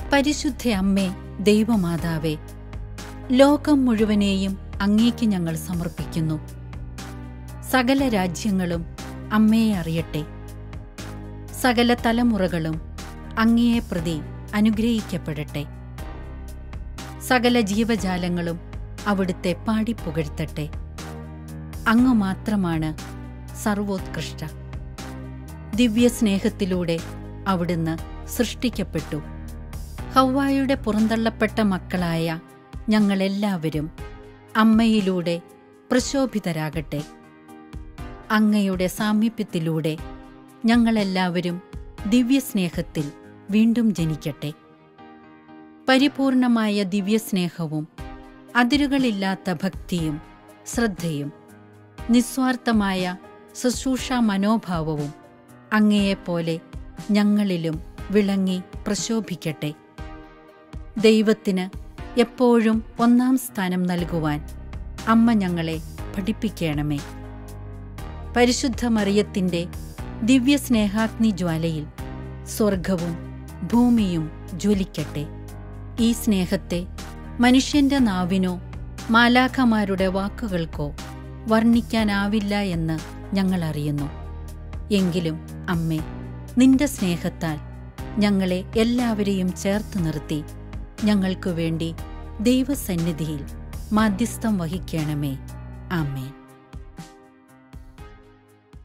പരിശുദ്ധ അമ്മേ ദൈവമാതാവേ ലോകം മുഴുവനെയും അങ്ങേക്ക് ഞങ്ങൾ സമർപ്പിക്കുന്നു സകല രാജ്യങ്ങളും അമ്മയെ അറിയട്ടെ സകല തലമുറകളും അങ്ങയെ പ്രതി അനുഗ്രഹിക്കപ്പെടട്ടെ സകല ജീവജാലങ്ങളും അവിടുത്തെ പാടിപ്പുകഴ്ത്തട്ടെ അങ്ങ് മാത്രമാണ് സർവോത്കൃഷ്ട ദിവ്യസ്നേഹത്തിലൂടെ അവിടുന്ന് സൃഷ്ടിക്കപ്പെട്ടു ഹൗവായുടെ പുറന്തള്ളപ്പെട്ട മക്കളായ ഞങ്ങളെല്ലാവരും അമ്മയിലൂടെ പ്രശോഭിതരാകട്ടെ അങ്ങയുടെ സാമീപ്യത്തിലൂടെ ഞങ്ങളെല്ലാവരും ദിവ്യസ്നേഹത്തിൽ വീണ്ടും ജനിക്കട്ടെ പരിപൂർണമായ ദിവ്യസ്നേഹവും അതിരുകളില്ലാത്ത ഭക്തിയും ശ്രദ്ധയും നിസ്വാർത്ഥമായ ശുശ്രൂഷ മനോഭാവവും അങ്ങയെപ്പോലെ ഞങ്ങളിലും വിളങ്ങി പ്രശോഭിക്കട്ടെ ദൈവത്തിന് എപ്പോഴും ഒന്നാം സ്ഥാനം നൽകുവാൻ അമ്മ ഞങ്ങളെ പഠിപ്പിക്കണമേ പരിശുദ്ധ മറിയത്തിൻ്റെ ദിവ്യസ്നേഹാഗ്നി ജ്വാലയിൽ സ്വർഗവും ഭൂമിയും ജ്വലിക്കട്ടെ ഈ സ്നേഹത്തെ മനുഷ്യന്റെ നാവിനോ മാലാഖമാരുടെ വാക്കുകൾക്കോ വർണ്ണിക്കാനാവില്ല എന്ന് ഞങ്ങൾ അറിയുന്നു എങ്കിലും അമ്മേ നിന്റെ സ്നേഹത്താൽ ഞങ്ങളെ എല്ലാവരെയും ചേർത്ത് നിർത്തി ഞങ്ങൾക്കു വേണ്ടി ദൈവസന്നിധിയിൽ മാധ്യസ്ഥം വഹിക്കണമേ ആമേൻ